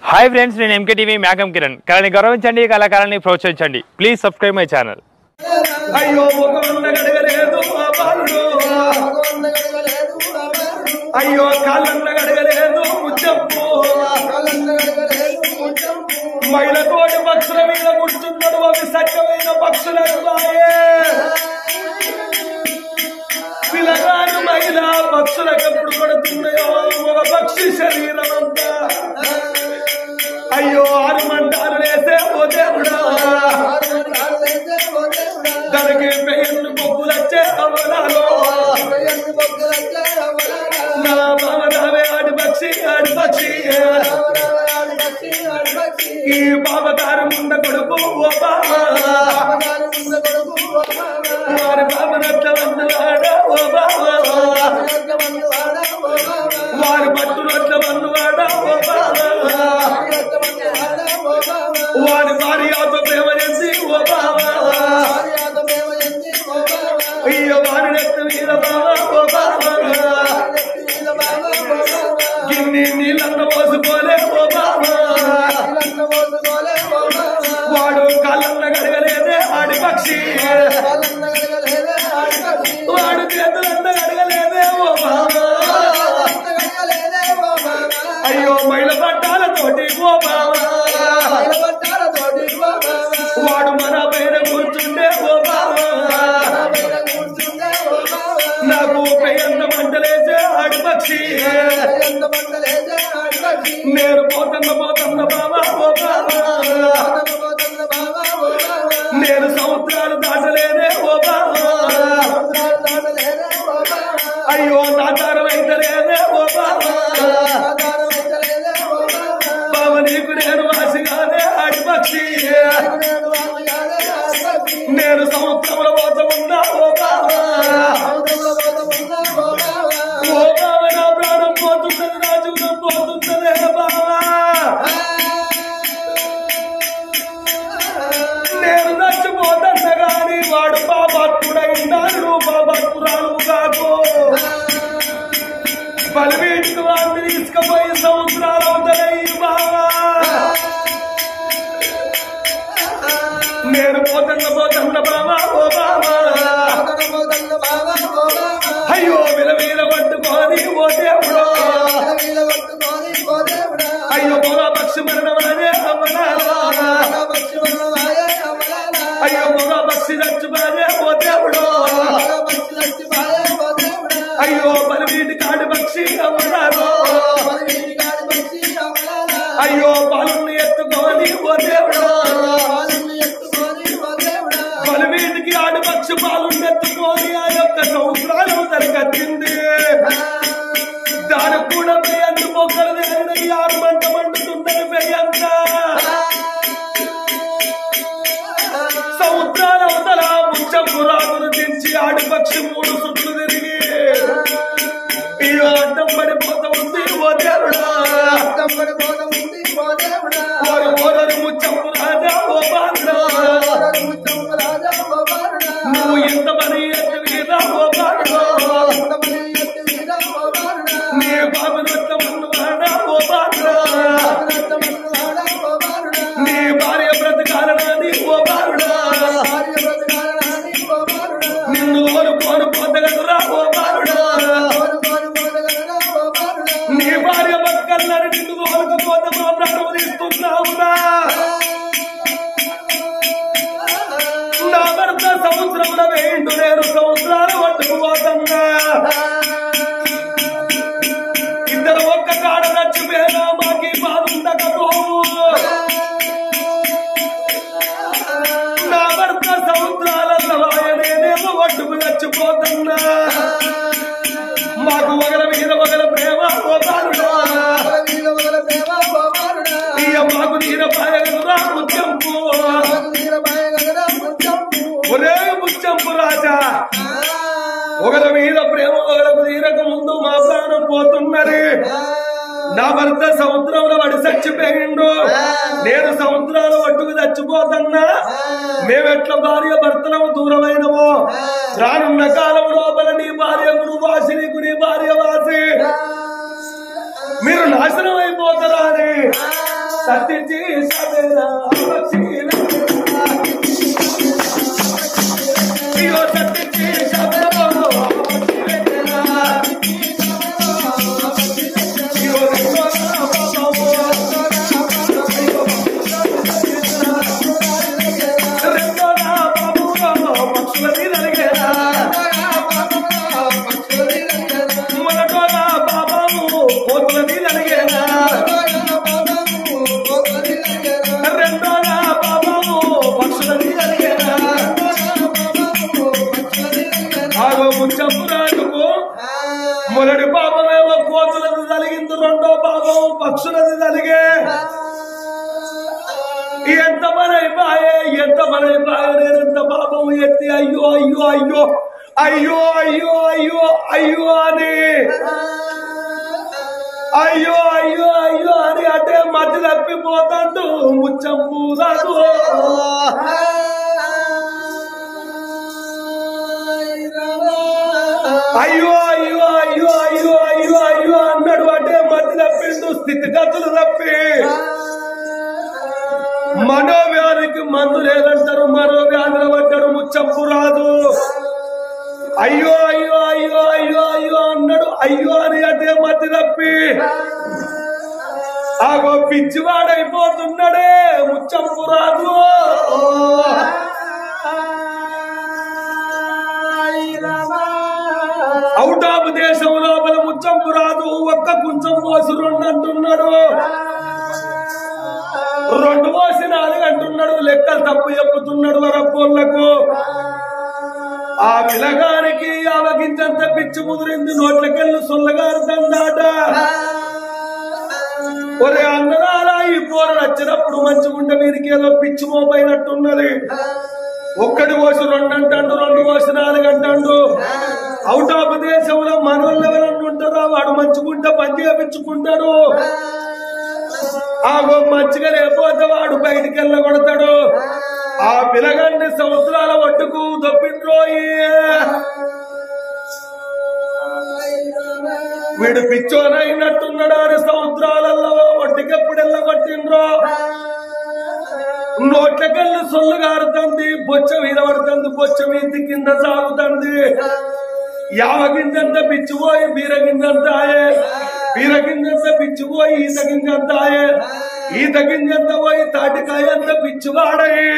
Hi friends నేను MK TV మేకం కిరణ్ కళని గౌరవించండి కళాకారాన్ని ప్రోత్సహించండి ప్లీజ్ సబ్స్క్రైబ్ మై ఛానల్ అయ్యో ముఖమున్న గడగలేదు ఆ బాలుడు అయ్యో కాళ్ళన్న గడగలేదు ముచ్చప్పు మైలతోటి పక్షుల మీద కూర్చున్నాడు అవి సత్యమైన పక్షుల పిల్లగాడు మహిళ పక్షులకు ఎప్పుడు కొడుతున్నాయో ఒక పక్షి శరీరం అంతా అయ్యో ఆరు మంటాలు వేసే ఓ దేవుడా దానికి పెయిన్ బొబ్బులు వచ్చే అవలాలో నా బావ నావే ఆడి పక్షి ఆడి పక్షి ఈ బాబగారు ముంద కొడుకు ఓ బావ వారి బాబ నట్ల వందవాడ ఓ బావ వారి పట్టు నట్ల వందవాడ ఓ బావ వారి భార్యతో ప్రేమ చేసి ఓ బావ అయ్యో వారి నెత్తి మీద బావ ఓ బావ గిన్ని నీళ్ళన్న పోసుకోలే ఓ బావ వాడు కాళ్ళన్న గడగలేదే ఆడి పక్షి వాడు చేతులన్న గడగలేదే ఓ బావ అయ్యో మైల పట్టాలతోటి ఓ బావ వాడు మన పైన కూర్చుండే ఓ బావ నాకు పెయ్యంత మంటలేసే ఆడి పక్షి నేను పోతన్న పోతన్న బావా ఓ బావా నేను సముద్రాలు దాటలేదే ఓ బావా అయ్యో నా దారం అయితే లేదే ఓ బావా బావ నీకు నేను వాసిగానే ఆడి పక్షి నేను సముద్రంలో పోత ఉన్నా ఓ బావా ఓ బావ నా ప్రాణం పోతున్నది నా జీవితం పోతున్నదే బావా నేను నచ్చిపోతున్న గాని వాడు పాపత్తుడైనాడు పాపత్తురాలు కాకు బలివీటికి వాడిని తీసుకుపోయి సంవత్సరాలు అవుతాయి బావా నేను పోతున్న పోతున్న బావా ఓ బావా అయ్యో విలవీల పట్టుకొని ఓ దేవుడు అయ్యో మొగ పక్షి మరణమనే అమ్మనారా అయ్యో మొగ పక్షి చచ్చిపోయే ఓ దేవుడు అయ్యో బలివీటి కాడి పక్షి అమ్మనారు అయ్యో పాలను ఎత్తుకొని ఓ దేవుడు బలివీటికి ఆడి పక్షి పాలు ఎత్తుకొని ఆ యొక్క సంవత్సరాలు తనకచ్చింది దానికి కూడా పెయ్యంత మొక్కలు నేరిన ఆరు మంట మండుతుందని పెయ్యంత సముద్రాల అవతల ముచ్చపు రాజును దించి ఆడి పక్షి మూడు సుట్లు తిరిగి అయ్యో అడ్డం పడిపోతా ఉంది ఓ దేవుడా ఓరి ఓరని ముచ్చపు రాజా ఓ బాలుడా నువ్వు ఎంత పని ఎత్తి మీద ఓ బాలుడా నీ బాబు నొట్ట ముందు వాడా ఓ బాలుడా నీ భార్య బ్రతకాలనాది ఓ బాలుడా నిన్ను కోరుకోను పొందగలరా ఓ బాలుడా నీ భార్య బతకల్లని నిన్ను కోరుకుపోతే మా ప్రాణం తీస్తున్నావురా నా భర్త సముద్రంలో వేయిండు నేను సముద్రాలు పట్టుకుపోతున్నా ఇద్దరు ఒక్క కాడ నచ్చిపోయినా మాకి బాధుండకపోవు నా భర్త సముద్రాలలో నేనేమో ఒడ్డుకు చచ్చిపోతున్నా మాకు ఒకల మీద ఒకల ప్రేమ పోతారుడా ఇయ్య మాకు నీర పాయగలరా ముత్యంపు ఒరే ముత్యంపు రాజా ఒకల మీద ప్రేమ ఒకలకు తీరక ముందు మా ప్రాణం పోతున్నది నా భర్త సముద్రంలో పడి చచ్చిపోయిండు నేను సముద్రాలు ఒడ్డుకు చచ్చిపోతున్నా మేమెట్ల భార్య భర్తలకు దూరమైనమో రానున్న కాలం లోపల నీ భార్య గురు వాసి నీకు నీ భార్య వాసి మీరు నాశనం అయిపోతారా అని సత్యజీ సవేరా అయ్యో సత్యజీ సవేరా అయ్యో రెండో నా బాబు పక్షులని నలిగేరా మొదటో నా బాబాము కోతులని నలిగేరా రెండో నా బాబాము పక్షులని నలిగేరా ఆగో ముచ్చంపురాజుకు మొదటి పాపమేమో కోతులది తలిగింది రెండో పాపం పక్షులది తలిగే ఎంత మనైపాయే ఎంత మనైపాయే నేను ఎంత పాపం ఎత్తి అయ్యో అయ్యో అయ్యో అయ్యో అయ్యో అయ్యో అయ్యో అని అయ్యో అయ్యో అయ్యో అని అంటే మధ్య తప్పిపోతాడు ముచ్చంపు రాదు అయ్యో అయ్యో అయ్యో అయ్యో అయ్యో అయ్యో అన్నాడు అంటే మధ్య తప్పిండు స్థితిగతులు తప్పి మనోవ్యాధికి మందు లేదంటారు మరో వ్యాధులు పడ్డాడు ముచ్చంపు రాదు అయ్యో అయ్యో అయ్యో అయ్యో అయ్యో అన్నాడు అయ్యో అని అంటే మధ్య తప్పి ఆగో పిచ్చివాడైపోతున్నాడే ముచ్చంపు రాదు అవుట్ ఆఫ్ దేశం లోపల ముచ్చంపు రాదు ఒక్క కుంచం పోసి రెండు అంటున్నాడు రెండు పోసి నాలుగు అంటున్నాడు లెక్కలు తప్పు చెప్పుతున్నాడు వరపోళ్లకు ఆ పిలగానికి అవగించంత పిచ్చి ముదిరింది నోట్లకెళ్ళు సొల్లగారుతందాట ఒరే అన్నదాలా ఈ పోర వచ్చినప్పుడు మంచిగుంటే వీరికి ఏదో పిచ్చి మోపైనట్టున్నది ఒక్కడి కోసి రెండు అంటాడు రెండు కోసి నాలుగు అంటాడు అవుట్ ఆఫ్ దేశంలో మనోళ్ళు ఎవరన్నా ఉంటారో వాడు మంచిగుంటే పని చేపించుకుంటాడు ఆగో మంచిగా లేకపోతే వాడు బయటికి వెళ్ళగొడతాడు ఆ పిలగాన్ని సంవత్సరాల ఒట్టుకు దొప్పిండ్రోయి వీడు పిచ్చోనైనట్టున్నాడు ఆరు సంవత్సరాలలో ఒట్టికి ఎప్పుడు వెళ్ళగొట్టిండ్రో నోట్లకెళ్ళి సొల్లు గారుతుంది బొచ్చ మీద పడుతుంది బొచ్చ మీద కింద సాగుతుంది యావ గింజంత పిచ్చిపోయి బీర గింజంత ఆయే బీర గింజంత పిచ్చిపోయి ఈత గింజంత ఆయే ఈత గింజంత పోయి తాటికాయ అంత పిచ్చివాడయి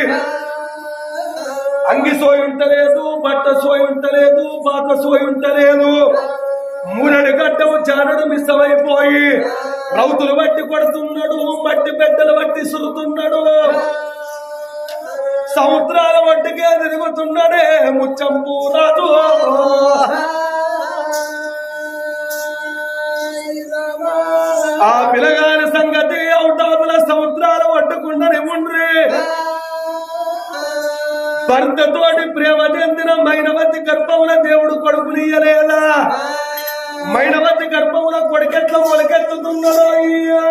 అంగి సోయి ఉంటలేదు బట్ట సోయి ఉంటలేదు పాత సోయి ఉంటలేదు మూడడు గడ్డము జానడు మిస్సమైపోయి రౌతులు బట్టి కొడుతున్నాడు మట్టి బిడ్డలు బట్టి సురుతున్నాడు సముద్రాల ఒడ్డుకే తిరుగుతున్నాడే ముచ్చంపు రాదు ఆ పిలగాని సంగతి అవుటాపుల సముద్రాల ఒడ్డుకుండని ఉండ్రి భర్తతోటి ప్రేమ చెందిన మైనవతి గర్భముల దేవుడు కొడుకునియలేదా మైనవతి గర్భముల కొడుకెట్ల మొలకెత్తుతున్నాడో అయ్యా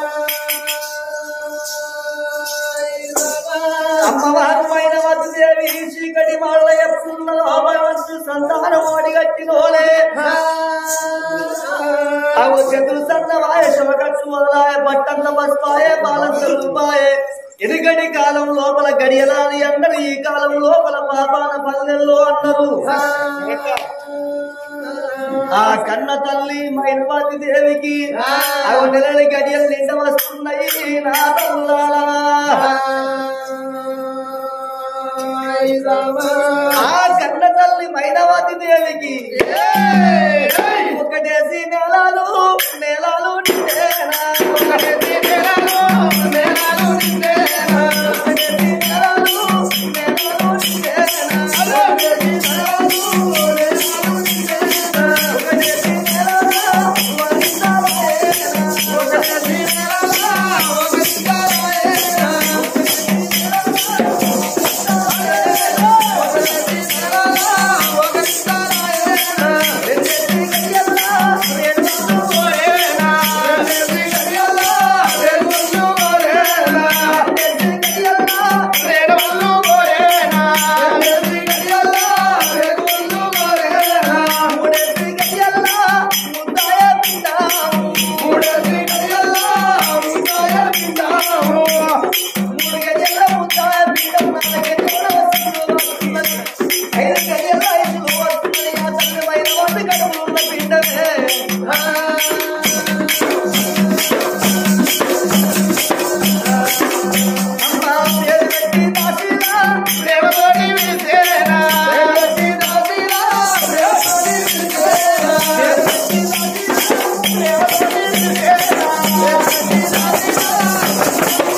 అమ్మవారు పైన వద్దేవి చీకటి వాళ్ళ ఎప్పుడున్నదో భగవంతు సంతానం అడిగట్టినోలే అవు చేతులు సన్నవాయ శమకచ్చు వదలాయ బట్టంత బస్పాయ బాలంత రూపాయే ఎదుగడి కాలం లోపల గడియలాని అన్నారు ఈ కాలం లోపల పాపాన పల్లెల్లో అన్నారు ఆ కన్న తల్లి మైనవాతి దేవికి అవి నెలల గడియలు నిండ వస్తున్నాయి నా తల్లాలా ఆ కన్న తల్లి మైనవాతి దేవికి ఒకటేసి నెలలు నెలలు నిండేనా ఒకటేసి నెలలు నెలలు నిండేనా ఒకటేసి నెలలు నెలలు నిండేనా ఒకటేసి నెలలు నెలలు నిండేనా ఒకటేసి నెలలు వనితాలేనా ఒకటేసి నెలలు వనితాలేనా మూడు గడియల ముద్దాయ బిడ్డ నాలుగు గడియల వస్తున్నది. ఐదు గడియల ఐదులు వస్తున్నాయి. ఆ తల్లి పైన వంద కడుపులు ఉన్న బిడ్డనే. ఆ. అమ్మా పేరు పెట్టి దాసిరా, ప్రేమతోటి పిలిచేనా. పేరు పెట్టి దాసిరా, ప్రేమతోటి పిలిచేనా. పేరు పెట్టి దాసిరా, ప్రేమతోటి పిలిచేనా. పేరు పెట్టి దాసిరా.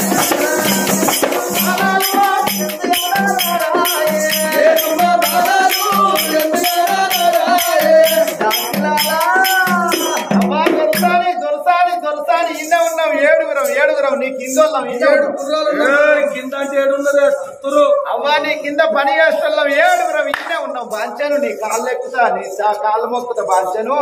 అమ్మా దొరసాని దొరసాని దొరసాని ఇన్నే ఉన్నాం ఏడుగురం ఏడుగురం నీ కిందోళ్ళం ఇన్నే ఏయ్, కింద అంటే ఏడున్నదే తురు అవ్వా నీ కింద పని చేస్తున్నాం ఏడుగురం ఇన్నే ఉన్నాం బాంచాను నీ కాళ్ళు ఎక్కుతా నీ చా- కాళ్ళు మొక్కుతా బాంచాను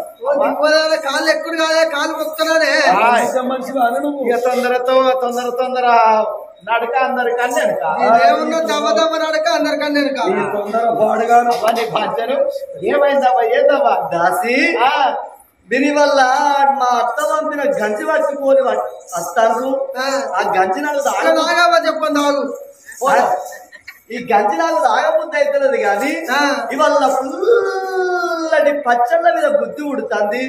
కాళ్ళు ఎక్కుడు కాదే కాలు మొక్కుతున్నానే మనిషి వాడు నువ్వు ఇక తొందరతో తొందర తొందర నడక అందరికి అన్నానుక ఏమున్నా దమ్మ దమ్మ నడక అందరికన్నా ఈ తొందర పాడుగాను అవ్వా నీ బాంచాను ఏమైందవ్వా ఏందవ్వా దాసి ఆ, దీని వల్ల మా అత్త పంపిన గంజి పట్టుకొని వస్తారు ఆ గంజి నాకు తాగబా చెప్పండి తాగు ఈ గంజి నాకు తాగబుద్ధి అవుతున్నది కానీ ఇవాళ ఫుల్లటి పచ్చళ్ళ మీద బుద్ధి ఉడుతుంది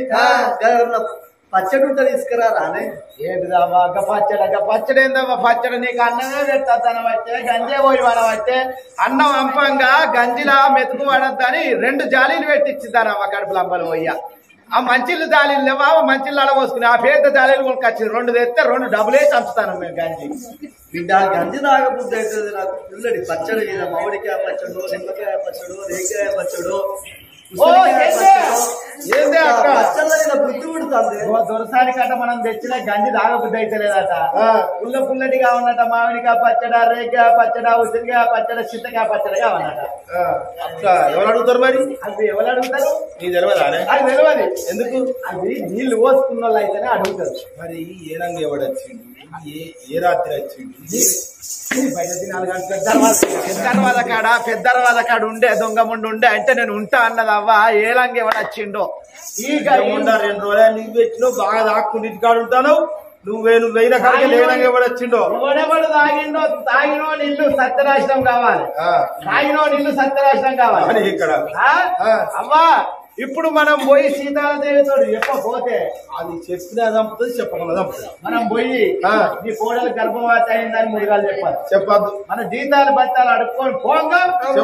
పచ్చడి ఉంటే తీసుకురా రానే ఏంటిదవ్వా గ పచ్చడి గ పచ్చడి ఏందవ్వా పచ్చడి నీకు అన్నమే పెట్టాను వచ్చే గంజే పోయి వాడవచ్చే అన్నం అంపంగా గంజిలా మెతుకు పడద్దని రెండు జాలీలు పెట్టిచ్చిద్దారవ్వ కడుపులు అంబలు పోయ్య ఆ మంచిళ్ళు జాలీలు లేవా ఆ మంచిళ్ళు అడబోసుకుని ఆ పేద జాలీలు కొనుకొచ్చి రెండు తెస్తే రెండు డబ్బులే చంపుతాను మేము గంజి బిడ్డ గంజి తాగబుద్ధి అవుతుంది నాకు ఫుల్లటి పచ్చడి మీద మామిడికాయ పచ్చడు నిమ్మకాయ పచ్చడు రేకాయ పచ్చడు ఓ, ఏందే? ఏందే అక్క? పచ్చళ్ళ మీద బుద్ధి ఉడుతుంది ఓ దొరసాని కట్ట మనం తెచ్చిన గంజి తాగబుద్ధి అయితే లేదట పుల్ల పుల్లటిగా ఉన్నట మామిడికాయ పచ్చడ రేకాయ పచ్చడ ఉసిరికాయ పచ్చడ చింతకాయ పచ్చడిగా ఉన్నట ఎవరు అడుగుతారు మరి అది ఎవరు అడుగుతారు నీ తెలియదా అది తెలియదు ఎందుకు అది నీళ్లు పోసుకున్న వాళ్ళు అయితేనే అడుగుతారు మరి ఏ రంగు ఎవడు వచ్చిండు ఏ ఏ రాత్రి వచ్చిండు బయట దినాలు కాదు, పెద్దరవాద పెద్దరవాద కాడ పెద్దరవాద కాడ ఉండే దొంగ ముండు ఉండే అంటే నేను ఉంటా అన్నది అవ్వ ఏ లంగ ఎవడు వచ్చిండో ఈ గ- ఉండా రెండు రోజులు నీకు పెట్టినావు బాగా దాక్కుండి ఇంటికాడు ఉంటాను నువ్వే నువ్వు వేయిన కాడికి లేనంగా ఎవడు వచ్చిండో ఎవడెవడు తాగిండో తాగినో నీళ్లు సత్యనాశనం కావాలి ఆ, తాగినో నీళ్లు సత్యనాశనం కావాలి అని ఇక్కడ ఆ? ఆ. అవ్వా ఇప్పుడు మనం పోయి సీతాదేవితో చెప్పపోతే అది చెప్పినా చంపుతుంది చెప్పకుండా చంపుతుంది మనం పోయి ఆ. నీ కోడలు గర్భవతి అయిందని మురుగాలు చెప్పాలి చెప్పద్దు మన జీతాలు బత్తాలు అడుక్కొని పోగా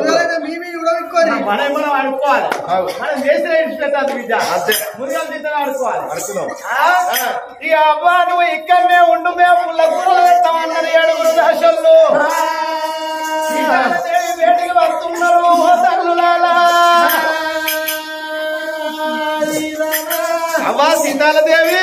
మనం మనం అనుకోవాలి అవు. మనం చేసిన ఇన్స్పెక్టర్ బిడ్డ అంతే. మురుగల జీతాలు అనుకోవాలి అనుకున్నాం ఆ? ఈ అవ్వ నువ్వు ఇక్కడనే ఉండు మేము పుల్ల కూరలు పెడతామన్నారు ఏడుగురు దశలు సీతాదేవి వేడికి వస్తున్నారు ఓ తల్లులాలా. అవ్వా సీతాలదేవి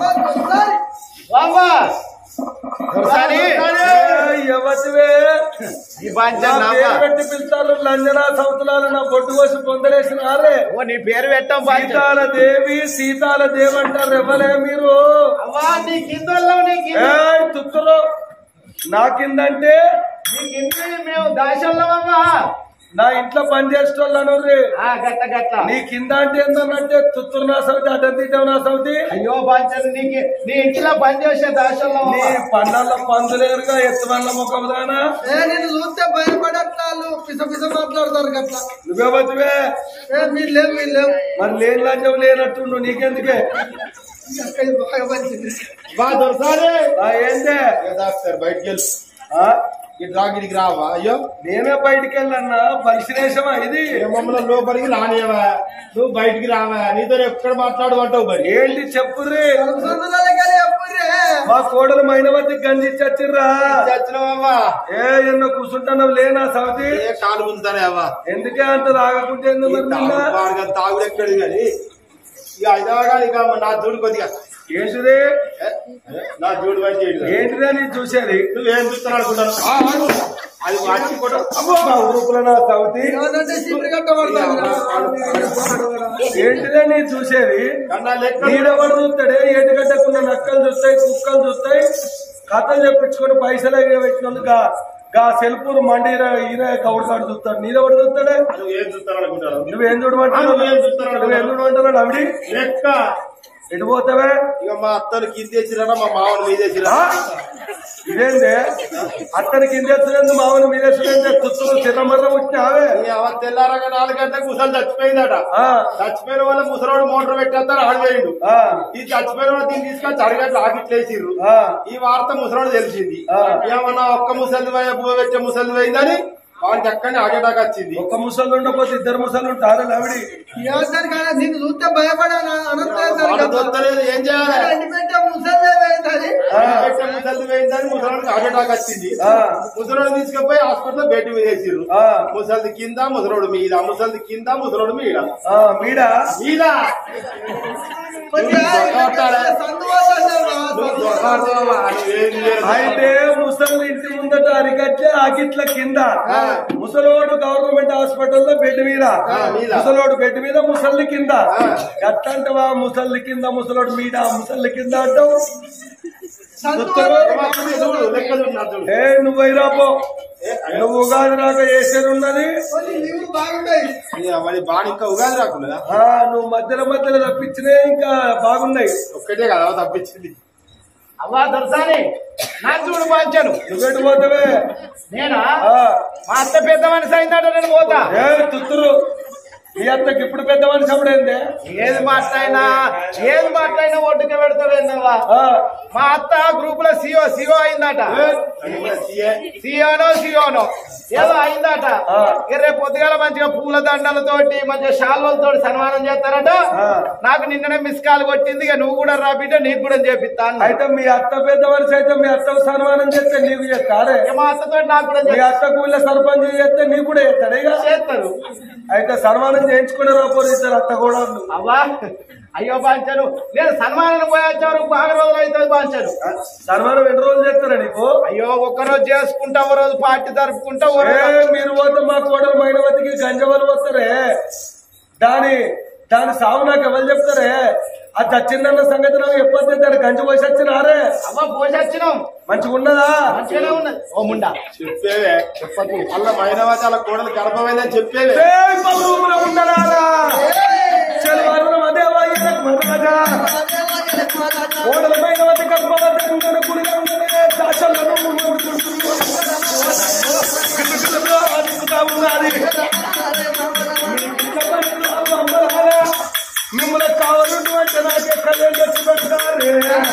అవ్వా ఒకసారి ఎవరివే ఈ బాంచన్ నా అవ్వ. పేరు పెట్టి పిలుస్తారు లంజనా సౌతులాలు నా బొట్టు కోసి పొందలేసినారే ఓ నీ పేరు పెట్టాం బాంచన్ సీతాల దేవి సీతాల దేవి అంటారు ఎవరే మీరు అవ్వా నీ కిందల్లో నీ కింద ఏయ్ తుత్తురు నా కిందంటే నీ కింద మేము దాశల్లో అవ్వా నా ఇంట్లో పని చేసేటోళ్ళను ఆ గట్ట గట్ట నీ కింద అంటే ఏంటంటే తుత్తురు నా సౌతి అడ్డం తీసావు నా సౌతి అయ్యో బాంచన్ నీకు నీ ఇంట్లో పని చేసే దాశల్లో నీ పండల్ల పందులేరుగా ఎత్తుమల్ల ముఖముదానా నేను చూస్తే భయపడట్లాలు పిస పిస మాట్లాడతారు గట్లా నువ్వే బతివే ఏ, మీరు లేవు మీరు లేవు మరి లేని లంచం లేనట్టుండు నీకెందుకే ఇది బాగా మంచిది బా దొరసాలి ఆ ఏందే సార్ బయటికి వెళ్ళు ఆ? ఈ డ్రాగిడికి రావా అయ్యో నేనే బయటికి వెళ్ళన్నా పరిశ్రేషమా ఇది ఏ మమ్మల్ని లోపలికి రానియవా నువ్వు బయటికి రావా నీతో ఎక్కడ మాట్లాడమంటావు మరి ఏంటి చెప్పుర్రి సందులకే ఎప్పుడే మా కోడలు మైనవతి గంజి చచ్చిర్రా చచ్చినవమ్మా ఏ ఎన్నో కూర్చుంటున్నావు లేనా సౌతి ఏ కాలు ముందుతానే అవ్వా ఎందుకే అంత రాగకుంటే ఎందుకు మరి నిన్న? తాగుడు ఎక్కడు కానీ ఇక హైదరాబాద్ ఇక నా చూడు కొద్దిగా ఏంటిది ఏ, ఏ, నా చూడు పని చేయడు ఏంటిదే నీ చూసేది నువ్వేం చూస్తున్నావు అనుకుంటాను ఆ, ఆగు. అది వాటి కూడా మా ఊరుకుల నా సౌతి ఏమంటే చీపురు కట్టబడతాను ఏంటిదే నీ చూసేది కన్నా లెక్క నీడెవడు చూస్తాడే ఏటిగడ్డకున్న నక్కలు చూస్తాయి కుక్కలు చూస్తాయి కథలు చెప్పించుకొని పైసలు పెట్టినందుకు గా- గా సెల్పూర్ మండి ఈర గౌడ్ కాడు చూస్తాడు నీడెవడు చూస్తాడే నువ్వేం చూస్తాను అనుకుంటాను నువ్వేం చూడమంటున్నావు నువ్వేం చూస్తున్నావు? నువ్వేం చూడమంటున్నాడు అవిడి లెక్క ఎటు పోతావే ఇక మా అత్తలు కింద తెచ్చిరా మా మామూలు మీద తెచ్చిరా ఆ? ఇదేంది అత్తని కింద ఎత్తులేదు మామూలు మీద ఎత్తులేదు తుత్తులు చిన్నమర్ర వచ్చినావే తెల్లారగా నాలుగు గంటలకు ముసలి చచ్చిపోయిందట ఆ, చచ్చిపోయిన వాళ్ళ ముసలోడు మోటార్ పెట్టేస్తారు ఆడిపోయిండు ఆ, ఈ చచ్చిపోయిన వాళ్ళు దీన్ని తీసుకొచ్చి అడిగట్లు ఆగిట్లేసిర్రు ఆ. ఈ వార్త ముసలోడు తెలిసింది ఆ. ఏమన్నా ఒక్క ముసలి పెట్టే ముసలి పోయిందని వానికి అక్కడనే అటాక్ వచ్చింది ఒక్క ముసలు ఉండకపోతే ఇద్దరు ముసలు ఉంటారు లవిడి నిన్ను చూస్తే భయపడాను వాళ్ళ దొరకలేదు ఏం చేయాలి పెట్టే ముసలే వేయాలి ఆ, పెట్టే ముసలి పోయిందని ముసలోడికి అటాక్ వచ్చింది ఆ, ముసలోడు తీసుకుపోయి హాస్పిటల్ బెడ్ మీద వేసిర్రు ఆ, ముసలిది కింద ముసలోడు మీద ముసలిది కింద ముసలోడు మీద ఆ, మీడా మీద అయితే ముసలి ఇంటి ముందట అరికట్టే ఆకిట్ల కింద ముసలోడు గవర్నమెంట్ హాస్పిటల్లో బెడ్ మీద ఆ, మీద. ముసలోడు బెడ్ మీద ముసలి కింద గట్టంటవా ముసలి కింద ముసలోడు మీద ముసలి కింద అంటావు లెక్క చూడు, చూడు. ఏ నువ్వు వైరాపో నువ్వు ఉగాది రాక చేసేది ఇక మరి బాగా ఇంకా ఉగాది రాకుండా ఆ నువ్వు మధ్యలో మధ్యలో తప్పించినే ఇంకా బాగున్నాయి ఒక్కటే కదా తప్పించింది అవ్వా దొరసాని నాకు చూడు పంచాను నువ్వెటు పోతావే నేనా ఆ, మా అత్త పెద్ద మనిషి అయిందట నేను పోతా ఏ తుత్తురు మీ అత్తకి ఇప్పుడు పెద్ద మనిషి అప్పుడైందే ఏది మాట్లాడినా ఏది మాట్లాడినా ఒడ్డుకే పెడతావేందవ్వా ఆ, మా అత్త గ్రూప్ లో సిఓ సిఓ అయిందట సీఏ. సియోనో సియోనో ఏదో అయిందట ఆ. ఇక రేపు పొద్దుగాల మంచిగా పూల దండలతోటి మంచిగా శాల్వలతో సన్మానం చేస్తారట ఆ. నాకు నిన్ననే మిస్ కాల్ కొట్టింది ఇక నువ్వు కూడా రా బిడ్డ నీకు కూడా చేపిస్తాను అయితే మీ అత్త పెద్ద మనిషి అయితే మీ అత్తకు సన్మానం చేస్తే నీకు చేస్తారే ఇక మా అత్తతో నాకు కూడా మీ అత్తకు వీళ్ళ సర్పంచ్ చేస్తే నీకు కూడా చేస్తాడు ఇక చేస్తారు అయితే సన్మానం చేయించుకునే రాపోరు ఇద్దరు అత్త కూడా అవ్వా అయ్యో బాంచను నేను సన్మానం పోయొచ్చారు బాగా రోజులు అవుతుంది బాంచను సన్మానం ఎన్ని రోజులు చేస్తారా నీకు అయ్యో ఒక రోజు చేసుకుంటా ఓ రోజు పార్టీ జరుపుకుంటా ఓ ఏ రోజు మీరు పోతే మా కోడలు మైనవతికి గంజవలు వస్తారే దాని దాని సాగు నాకు ఎవరు చెప్తారే ఆ చచ్చిందన్న సంగతి నాకు ఎప్పుడు దాని గంజ పోసి వచ్చినారే అవ్వ పోసొచ్చినాం మంచిగా ఉన్నదా మంచిగానే ఉన్నది ఓ ముండా చెప్పేవే చెప్పకు మళ్ళా మైనవాతి వాళ్ళ కోడలు గర్భమైందని చెప్పేవే ఏ పలువున ఉండరారా చెలవారున అదేవాయ్యకు మహారాజా కోడల మైనవతి గర్భవతి ఉండను కుడిగంగనే దాశలను అదుపుతా ఉన్నది మిమ్మల్ని కావాలంటే నాకే కళ్యాణ్ తెచ్చి పెడతారే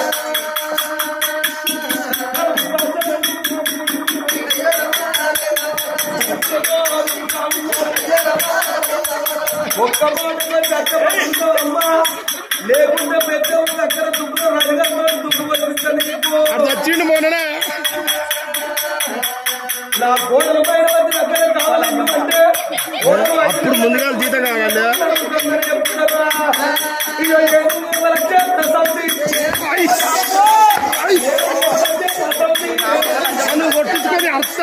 ఒక్క మాట మరి కష్టపడుతుందో అమ్మా లేకుంటే పెద్ద దగ్గర దుబ్బులు రడిగా దుబ్బు నీకు చచ్చిండు మొన్ననే నా కోడల పైన వచ్చి దగ్గర కావాలంటే అప్పుడు ముందుగా జీతం కావాలి నువ్వు కొట్టించుకొని అర్థ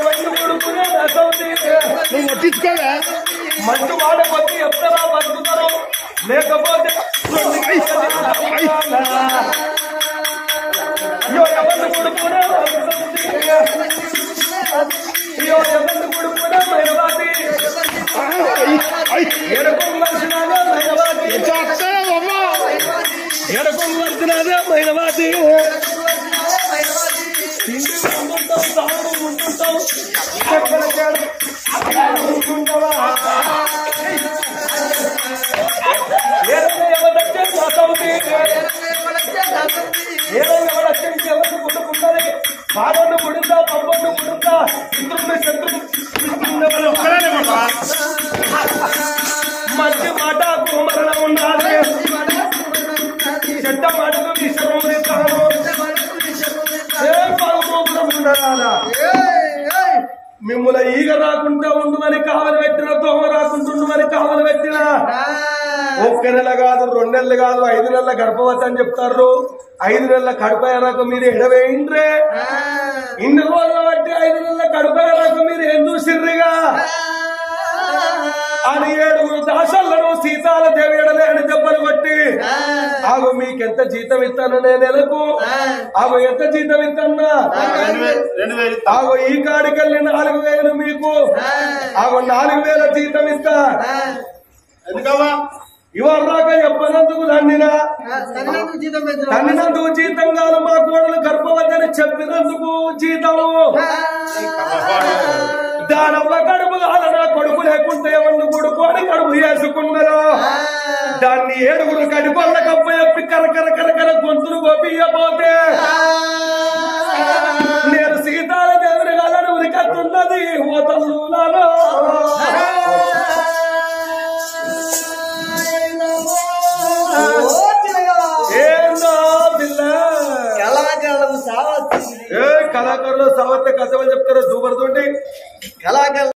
నువ్వు కొట్టించుకోవే మంచు వాడ కొద్ది చెప్తారా బతుకుతారు లేకపోతే అయ్యో ఎవరిని కొడుకునే అయ్యో ఎవరిని కొడుకునే మైనవాది ఎడకు మనిషినాగా మైనవాది ఎడకు మనిషినాగా మైనవాది తిండి ఉంటుంటాం తాగుడు ఉంటుంటాం ఎక్కడ చేడు ఉంటుంటావా ఏదైనా ఎవరంటే మా సౌతి ఏదో ఎవరొచ్చి ఎవరు కొడుకుంటారు బాబన్ను కొడుతా పబ్బన్ను కొడుతా ఇద్దరు శత్రువు ఒక్కడే మంచి మాట కుమరణ ఉండాలి చెడ్డ మాటకు విషయం కాదు ఏ పలుకోకుండా ఉండాలా మిమ్మల్ని ఈగ రాకుండా ఉండుమని కావలి పెట్టిన దోమ రాకుండా ఉండుమని కావలి పెట్టిన ఒక్క నెల కాదు రెండు నెలలు కాదు ఐదు నెలల గర్భవతి అని చెప్తారు ఐదు నెలల కడుపాయరాక మీరు ఎడవేయండ్రే ఇన్ని రోజుల బట్టి ఐదు నెలల కడుపాయరాక మీరు ఏం చూసిర్రిగా అని ఏడుగురు దాసలను సీతాల దేవి ఎడలేని దెబ్బలు కొట్టి ఆగు మీకెంత జీతం ఇస్తాను నేను నెలకు ఆగు ఎంత జీతం ఇస్తానా రెండు వేలు రెండు వేలు ఇస్తా. ఆగు ఈ కాడికెళ్ళి నాలుగు వేలు మీకు ఆగు నాలుగు వేల జీతం ఇస్తా ఎందుకమ్మా ఇవాళ దాకా చెప్పనందుకు దండినా తల్లిదండ్రులకు జీతం పెంచు తల్లినందుకు జీతం కాదు మా కోడలు గర్భవతిని చెప్పినందుకు జీతము దానవ్వ కడుపు కాలనా కొడుకు లేకుంటే ఎవరిని కొడుకు అని కడుపు చేసుకున్నారా దాన్ని ఏడుగురు కడిపల్ల కప్ప చెప్పి కరకర కరకర గొంతులు గోపియపోతే నేను సీతాల దేవుని కాలని ఉరికత్తున్నది ఓ తల్లులలో ఓ తిరగా. ఏందో పిల్ల కళాకారులకు సావచ్చింది ఏ కళాకారులు సవత్య కథలు చెప్తారో దూపడుతుంటే కళాకారులు